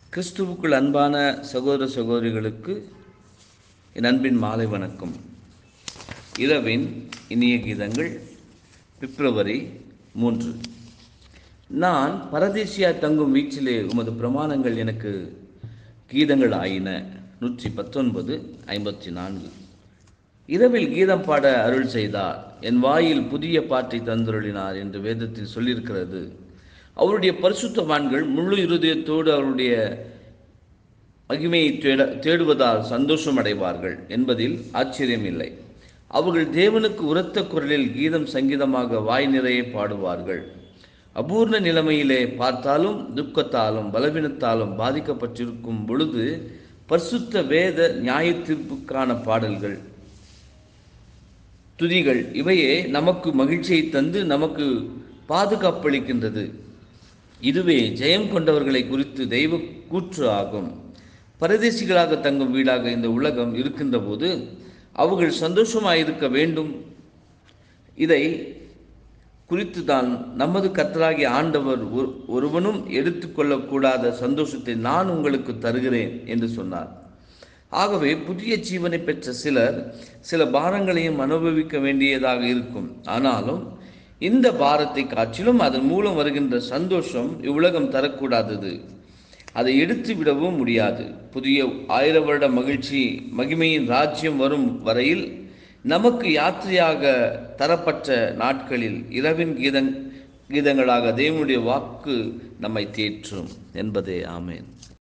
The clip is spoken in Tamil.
கிறிஸ்துவுக்குள் அன்பான சகோதர சகோதரிகளுக்கு என் அன்பின் மாலை வணக்கம் இரவின் இனிய கீதங்கள் பிப்ரவரி மூன்று நான் பரதேசியா தங்கும் வீச்சிலே உமது பிரமாணங்கள் எனக்கு கீதங்கள் ஆயின நூற்றி பத்தொன்பது ஐம்பத்தி நான்கு இரவில் கீதம் பாட அருள் செய்தார் என் வாயில் புதிய பாட்டை தந்துருளினார் என்று வேதத்தில் சொல்லியிருக்கிறது அவருடைய பரிசுத்தவான்கள் முழு இருதயத்தோடு அவருடைய மகிமையை தேட தேடுவதால் சந்தோஷம் அடைவார்கள் என்பதில் ஆச்சரியமில்லை அவர்கள் தேவனுக்கு உரத்த குரலில் கீதம் சங்கீதமாக வாய் நிறைய பாடுவார்கள் அபூர்ண நிலைமையிலே பார்த்தாலும் துக்கத்தாலும் பலவீனத்தாலும் பாதிக்கப்பட்டிருக்கும் பொழுது பரிசுத்த வேத நியாய தீர்ப்புக்கான பாடல்கள் துதிகள் இவையே நமக்கு மகிழ்ச்சியை தந்து நமக்கு பாதுகாப்பளிக்கின்றது இதுவே ஜெயம் கொண்டவர்களை குறித்து தெய்வ கூற்று ஆகும் பரதேசிகளாக தங்கும் வீடாக இந்த உலகம் இருக்கின்ற போது அவர்கள் சந்தோஷமாயிருக்க வேண்டும் இதை குறித்து தான் நமது கத்தராகிய ஆண்டவர் ஒரு- ஒருவனும் எடுத்துக்கொள்ளக்கூடாத சந்தோஷத்தை நான் உங்களுக்கு தருகிறேன் என்று சொன்னார் ஆகவே புதிய ஜீவனை பெற்ற சிலர் சில பாரங்களையும் அனுபவிக்க வேண்டியதாக இருக்கும் ஆனாலும் இந்த பாரத்தை காட்டிலும் அதன் மூலம் வருகின்ற சந்தோஷம் இவ்வுலகம் தரக்கூடாதது அதை எடுத்து விடவும் முடியாது புதிய ஆயிர வருட மகிழ்ச்சி மகிமையின் ராஜ்யம் வரும் வரையில் நமக்கு யாத்திரையாக தரப்பட்ட நாட்களில் இரவின் கீதங் கீதங்களாக தேவனுடைய வாக்கு நம்மை தேற்றும் என்பதே ஆமேன்